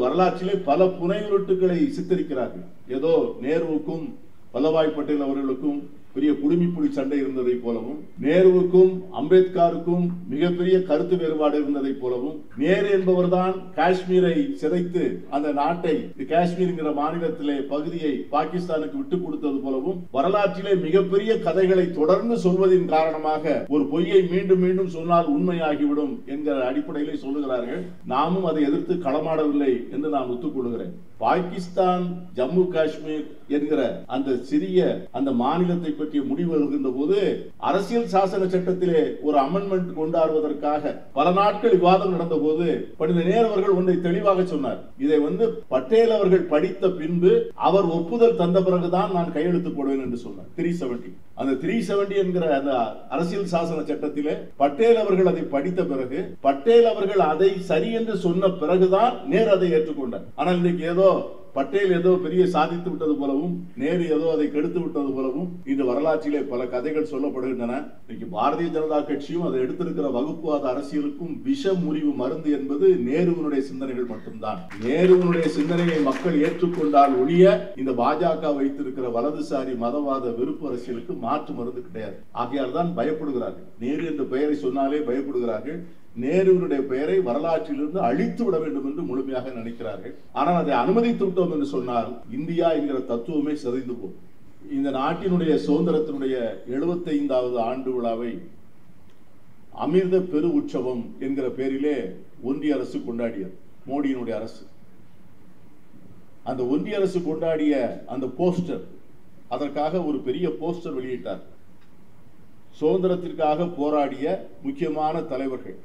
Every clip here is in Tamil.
வரலாற்றிலே பல புனைவுருட்டுகளை சித்தரிக்கிறார்கள் ஏதோ நேருவுக்கும் வல்லபாய் பட்டேல் அவர்களுக்கும் பெரிய குடுமிப்புலி சண்டை இருந்ததை போலவும் நேருவுக்கும் அம்பேத்கருக்கும் மிகப்பெரிய கருத்து வேறுபாடு இருந்ததை போலவும் நேரு என்பவர்தான் காஷ்மீரை சிதைத்து அந்த நாட்டை காஷ்மீர்ங்கிற மாநிலத்திலே பகுதியை பாகிஸ்தானுக்கு விட்டு கொடுத்தது போலவும் வரலாற்றிலே மிகப்பெரிய கதைகளை தொடர்ந்து சொல்வதின் காரணமாக ஒரு பொய்யை மீண்டும் மீண்டும் சொன்னால் உண்மையாகிவிடும் என்கிற அடிப்படையிலே சொல்லுகிறார்கள் நாமும் அதை எதிர்த்து களமாடவில்லை என்று நான் ஒத்துக்கொள்கிறேன் பாகிஸ்தான் ஜம்மு காஷ்மீர் என்கிற அந்த சிறிய அந்த மாநிலத்தை பற்றிய முடிவு எழுகின்ற போது அரசியல் சாசன சட்டத்திலே ஒரு அமெண்ட்மெண்ட் கொண்டாடுவதற்காக பல நாட்கள் விவாதம் நடந்த போது பண்டித நேரு அவர்கள் ஒன்றை தெளிவாக சொன்னார் இதை வந்து பட்டேல் அவர்கள் படித்த பின்பு அவர் ஒப்புதல் தந்த பிறகுதான் நான் கையெழுத்து போடுவேன் என்று சொன்னார் த்ரீ செவன்டி அந்த த்ரீ செவன்டி என்கிற அந்த அரசியல் சாசன சட்டத்திலே பட்டேல் அவர்கள் அதை படித்த பிறகு பட்டேல் அவர்கள் அதை சரி என்று சொன்ன பிறகுதான் நேரு அதை ஏற்றுக்கொண்டார் ஆனால் இன்னைக்கு ஏதோ பட்டேல் ஏதோ பெரிய சாதித்து விட்டது போலவும் நேரு ஏதோ அதை கெடுத்து விட்டது போலவும் இந்த வரலாற்றிலே பல கதைகள் சொல்லப்படுகின்றன இன்னைக்கு பாரதிய ஜனதா கட்சியும் அதை எடுத்திருக்கிற வகுப்புவாத அரசியலுக்கும் விஷ முறிவு மருந்து என்பது நேருவினுடைய சிந்தனைகள் மட்டும்தான் நேருவினுடைய சிந்தனையை மக்கள் ஏற்றுக்கொண்டால் ஒழிய இந்த பாஜக வைத்திருக்கிற வலதுசாரி மதவாத வெறுப்பு அரசியலுக்கு மாற்று மருந்து கிடையாது ஆகையால் தான் பயப்படுகிறார்கள் நேரு என்ற பெயரை சொன்னாலே பயப்படுகிறார்கள் நேருவினுடைய பெயரை வரலாற்றிலிருந்து அழித்து விட வேண்டும் என்று முழுமையாக நினைக்கிறார்கள் ஆனால் அதை அனுமதித்து விட்டோம் என்று சொன்னால் இந்தியா என்கிற தத்துவமே சிதைந்து போகும் இந்த நாட்டினுடைய சுதந்திரத்தினுடைய எழுபத்தைந்தாவது ஆண்டு விழாவை அமிர்த பெரு உற்சவம் என்கிற பெயரிலே ஒன்றிய அரசு கொண்டாடியது மோடியினுடைய அரசு அந்த ஒன்றிய அரசு கொண்டாடிய அந்த போஸ்டர் அதற்காக ஒரு பெரிய போஸ்டர் வெளியிட்டார் சுதந்திரத்திற்காக போராடிய முக்கியமான தலைவர்கள்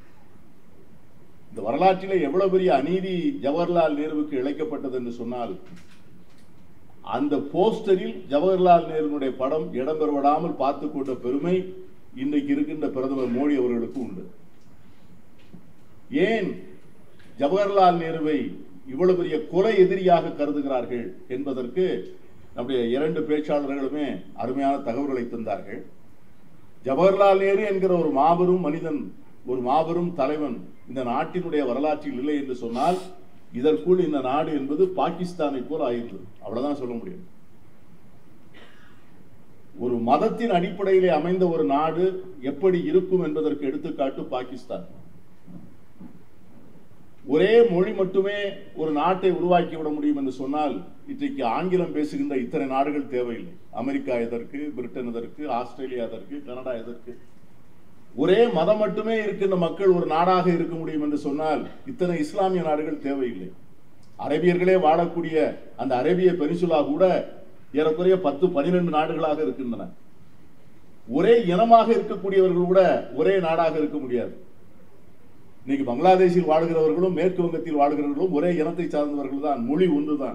இந்த வரலாற்றிலே எவ்வளவு பெரிய அநீதி ஜவஹர்லால் நேருவுக்கு இழைக்கப்பட்டது என்று சொன்னால் அந்த போஸ்டரில் ஜவஹர்லால் நேருனுடைய படம் இடம்பெறவிடாமல் பார்த்து கொண்ட பெருமை இன்றைக்கு இருக்கின்ற பிரதமர் மோடி அவர்களுக்கு உண்டு ஏன் ஜவஹர்லால் நேருவை இவ்வளவு பெரிய கொலை எதிரியாக கருதுகிறார்கள் என்பதற்கு நம்முடைய இரண்டு பேச்சாளர்களுமே அருமையான தகவல்களை தந்தார்கள் ஜவஹர்லால் நேரு என்கிற ஒரு மாபெரும் மனிதன் ஒரு மாபெரும் தலைவன் இந்த நாட்டினுடைய வரலாற்றில் இல்லை என்று சொன்னால் இதற்குள் இந்த நாடு என்பது பாகிஸ்தானை போல் ஆயிற்று அவ்வளவுதான் சொல்ல முடியும் ஒரு மதத்தின் அடிப்படையிலே அமைந்த ஒரு நாடு எப்படி இருக்கும் என்பதற்கு எடுத்துக்காட்டு பாகிஸ்தான் ஒரே மொழி மட்டுமே ஒரு நாட்டை உருவாக்கி விட முடியும் என்று சொன்னால் இன்றைக்கு ஆங்கிலம் பேசுகின்ற இத்தனை நாடுகள் தேவையில்லை அமெரிக்கா எதற்கு பிரிட்டன் எதற்கு ஆஸ்திரேலியா எதற்கு கனடா எதற்கு ஒரே மதம் மட்டுமே இருக்கின்ற மக்கள் ஒரு நாடாக இருக்க முடியும் என்று சொன்னால் இத்தனை இஸ்லாமிய நாடுகள் தேவையில்லை அரபியர்களே வாழக்கூடிய அந்த அரேபிய பெனிசுலா கூட ஏறக்குறைய பத்து பனிரெண்டு நாடுகளாக இருக்கின்றன ஒரே இனமாக இருக்கக்கூடியவர்கள் கூட ஒரே நாடாக இருக்க முடியாது இன்னைக்கு பங்களாதேஷில் வாழ்கிறவர்களும் மேற்கு வங்கத்தில் வாழ்கிறவர்களும் ஒரே இனத்தை சார்ந்தவர்கள் தான் மொழி ஒன்றுதான்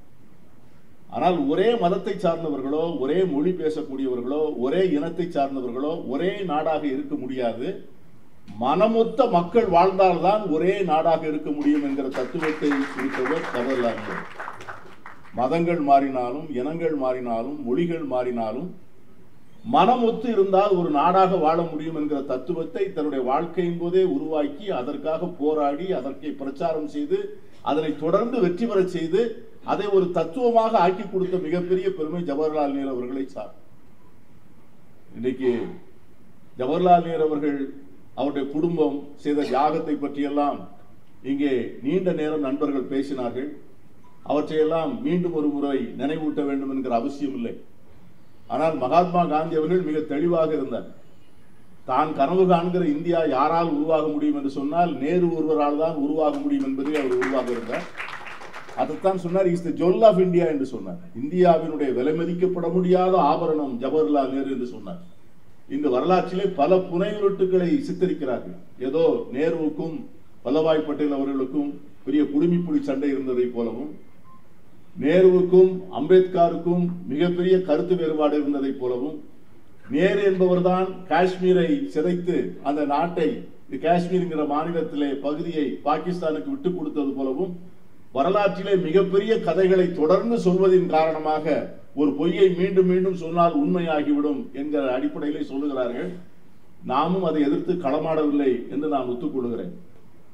ஆனால் ஒரே மதத்தை சார்ந்தவர்களோ ஒரே மொழி பேசக்கூடியவர்களோ ஒரே இனத்தை சார்ந்தவர்களோ ஒரே நாடாக இருக்க முடியாது மனமொத்த மக்கள் வாழ்ந்தால்தான் ஒரே நாடாக இருக்க முடியும் என்கிற தத்துவத்தை குறித்தவர் ஜவஹர்லால் நேரு மதங்கள் மாறினாலும் இனங்கள் மாறினாலும் மொழிகள் மாறினாலும் மனமொத்து இருந்தால் ஒரு நாடாக வாழ முடியும் என்கிற தத்துவத்தை தன்னுடைய வாழ்க்கையின் போதே உருவாக்கி அதற்காக போராடி அதற்கை பிரச்சாரம் செய்து அதனை தொடர்ந்து வெற்றி பெறச் செய்து அதை ஒரு தத்துவமாக ஆக்கி கொடுத்த மிகப்பெரிய பெருமை ஜவஹர்லால் நேரு அவர்களை சார் இன்னைக்கு ஜவஹர்லால் நேரு அவர்கள் அவருடைய குடும்பம் செய்த தியாகத்தை பற்றியெல்லாம் இங்கே நீண்ட நேரம் நண்பர்கள் பேசினார்கள் அவற்றையெல்லாம் மீண்டும் ஒரு முறை நினைவூட்ட வேண்டும் என்கிற அவசியம் இல்லை ஆனால் மகாத்மா காந்தி அவர்கள் மிக தெளிவாக இருந்தார் தான் கனவு காண்கிற இந்தியா யாரால் உருவாக முடியும் என்று சொன்னால் நேரு ஒருவரால் தான் உருவாக முடியும் என்பதை அவர் உருவாக இருந்தார் அதைத்தான் சொன்னார் is the jewel of India என்று சொன்னார் இந்தியாவினுடைய விலை மதிக்கப்பட முடியாத ஆபரணம் ஜவஹர்லால் நேரு என்று சொன்னார் இந்த வரலாற்றிலே பல புனைவுருட்டுகளை சித்தரிக்கிறார்கள் ஏதோ நேருவுக்கும் வல்லபாய் பட்டேல் அவர்களுக்கும் பெரிய குடுமிப்புலி சண்டை இருந்ததை போலவும் நேருவுக்கும் அம்பேத்கருக்கும் மிகப்பெரிய கருத்து வேறுபாடு இருந்ததை போலவும் நேரு என்பவர்தான் காஷ்மீரை சிதைத்து அந்த நாட்டை காஷ்மீர்ங்கிற மாநிலத்திலே பகுதியை பாகிஸ்தானுக்கு விட்டு கொடுத்தது போலவும் வரலாற்றிலே மிகப்பெரிய கதைகளை தொடர்ந்து சொல்வதின் காரணமாக ஒரு பொய்யை மீண்டும் மீண்டும் சொன்னால் உண்மையாகிவிடும் என்கிற அடிப்படையிலே சொல்லுகிறார்கள் நாமும் அதை எதிர்த்து களமாடவில்லை என்று நான் ஒத்துக்கொள்கிறேன்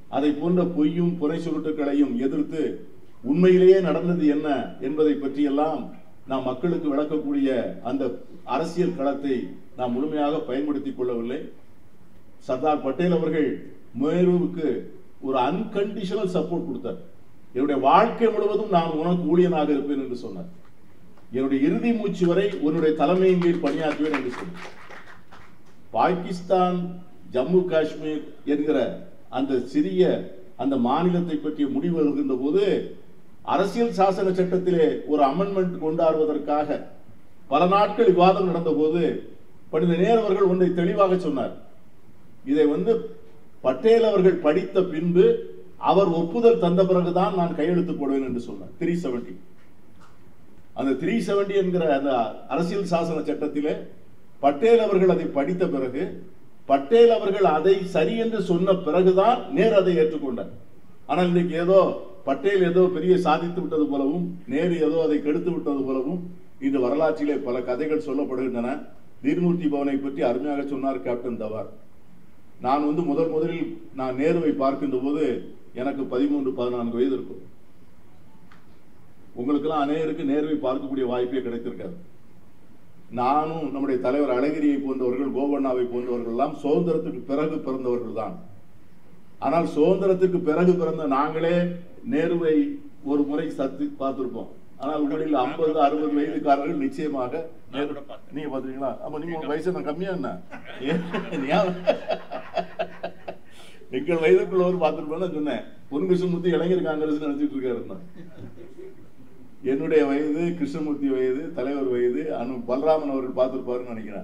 அதை போன்ற பொய்யும் புரை சுருட்டுகளையும் எதிர்த்து உண்மையிலேயே நடந்தது என்ன என்பதை பற்றியெல்லாம் நாம் மக்களுக்கு விளக்கக்கூடிய அந்த அரசியல் களத்தை நாம் முழுமையாக பயன்படுத்திக் கொள்ளவில்லை சர்தார் பட்டேல் அவர்கள் மேருவுக்கு ஒரு அன்கண்டிஷனல் சப்போர்ட் கொடுத்தார் என்னுடைய வாழ்க்கை முழுவதும் நான் உனக்கு ஊழியனாக இருப்பேன் என்று சொன்னார் என்னுடைய இறுதி மூச்சு வரை உன்னுடைய தலைமையின் கீழ் பணியாற்றுவேன் என்று சொன்னார் பாகிஸ்தான் ஜம்மு காஷ்மீர் என்கிற அந்த சிறிய அந்த மாநிலத்தை பற்றிய முடிவு வருகின்ற போது அரசியல் சாசன சட்டத்திலே ஒரு அமெண்ட்மெண்ட் கொண்டாடுவதற்காக பல நாட்கள் விவாதம் நடந்த போது பண்டித நேரு அவர்கள் ஒன்றை தெளிவாக சொன்னார் இதை வந்து பட்டேல் அவர்கள் படித்த பின்பு அவர் ஒப்புதல் தந்த பிறகுதான் நான் கையெழுத்து போடுவேன் என்று சொன்னார் த்ரீ செவன்டி அந்த த்ரீ செவன்டி என்கிற அந்த அரசியல் சாசன சட்டத்திலே பட்டேல் அவர்கள் அதை படித்த பிறகு பட்டேல் அவர்கள் அதை சரி என்று சொன்ன பிறகுதான் நேரு அதை ஏற்றுக்கொண்டார் ஆனால் இன்னைக்கு ஏதோ பட்டேல் ஏதோ பெரிய சாதித்து விட்டது போலவும் நேரு ஏதோ அதை கெடுத்து விட்டது போலவும் இந்த வரலாற்றிலே பல கதைகள் சொல்லப்படுகின்றன தீர்மூர்த்தி பவனை பற்றி அருமையாக சொன்னார் கேப்டன் தவார் நான் வந்து முதல் முதலில் நான் நேருவை பார்க்கின்ற போது எனக்கு பதிமூன்று பதினான்கு வயது இருக்கும் உங்களுக்கெல்லாம் அநேகருக்கு நேருவை பார்க்கக்கூடிய வாய்ப்பே கிடைத்திருக்காது நானும் நம்முடைய தலைவர் அழகிரியை போன்றவர்கள் கோவண்ணாவை போன்றவர்கள் எல்லாம் சுதந்திரத்துக்கு பிறகு பிறந்தவர்கள் தான் ஆனால் சுதந்திரத்துக்கு பிறகு பிறந்த நாங்களே நேருவை ஒரு முறை சத்து பார்த்திருப்போம் ஆனால் உங்களில் ஐம்பது அறுபது வயதுக்காரர்கள் நிச்சயமாக நேரு- நீங்க பாத்தீங்களா அப்ப நீங்க உங்க வயசு என்ன கம்மியா என்ன ஏன்? ஏன்? எங்கள் வயதுக்குள்ளவர் பார்த்திருப்பேன்னு சொன்னேன் பொன் கிருஷ்ணமூர்த்தி இளைஞர் காங்கிரஸ் நினைச்சிட்டு இருக்காரு என்னுடைய வயது கிருஷ்ணமூர்த்தி வயது தலைவர் வயது அனு பலராமன் அவர்கள் பார்த்திருப்பாருன்னு நினைக்கிறேன்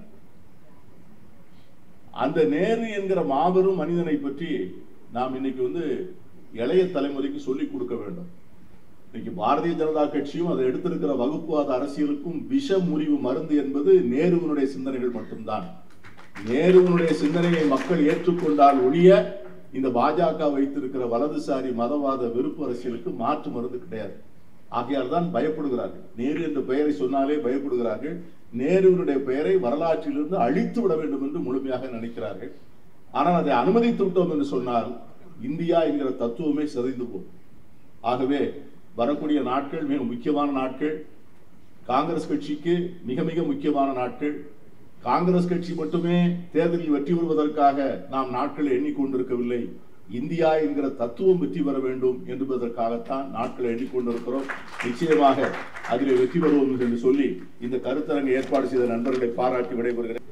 அந்த நேரு என்கிற மாபெரும் மனிதனை பற்றி நாம் இன்னைக்கு வந்து இளைய தலைமுறைக்கு சொல்லிக் கொடுக்க வேண்டும் இன்னைக்கு பாரதிய ஜனதா கட்சியும் அதை எடுத்திருக்கிற வகுப்புவாத அரசியலுக்கும் விஷ முறிவு மருந்து என்பது நேருவினுடைய சிந்தனைகள் மட்டும்தான் நேருவினுடைய சிந்தனையை மக்கள் ஏற்றுக்கொண்டால் ஒழிய இந்த பாஜக வைத்திருக்கிற வலதுசாரி மதவாத வெறுப்பு அரசியலுக்கு மாற்று மருந்து கிடையாது ஆகையால் தான் பயப்படுகிறார்கள் நேரு என்ற பெயரை சொன்னாலே பயப்படுகிறார்கள் நேருவினுடைய பெயரை வரலாற்றிலிருந்து அழித்து விட வேண்டும் என்று முழுமையாக நினைக்கிறார்கள் ஆனால் அதை அனுமதித்து விட்டோம் என்று சொன்னால் இந்தியா என்கிற தத்துவமே சிதைந்து போகும் ஆகவே வரக்கூடிய நாட்கள் மிக முக்கியமான நாட்கள் காங்கிரஸ் கட்சிக்கு மிக மிக முக்கியமான நாட்கள் காங்கிரஸ் கட்சி மட்டுமே தேர்தலில் வெற்றி பெறுவதற்காக நாம் நாட்களை எண்ணிக்கொண்டிருக்கவில்லை இந்தியா என்கிற தத்துவம் வெற்றி பெற வேண்டும் என்பதற்காகத்தான் நாட்களை எண்ணிக்கொண்டிருக்கிறோம் நிச்சயமாக அதில் வெற்றி பெறுவோம் என்று சொல்லி இந்த கருத்தரங்கை ஏற்பாடு செய்த நண்பர்களை பாராட்டி விடைபெறுகிறேன்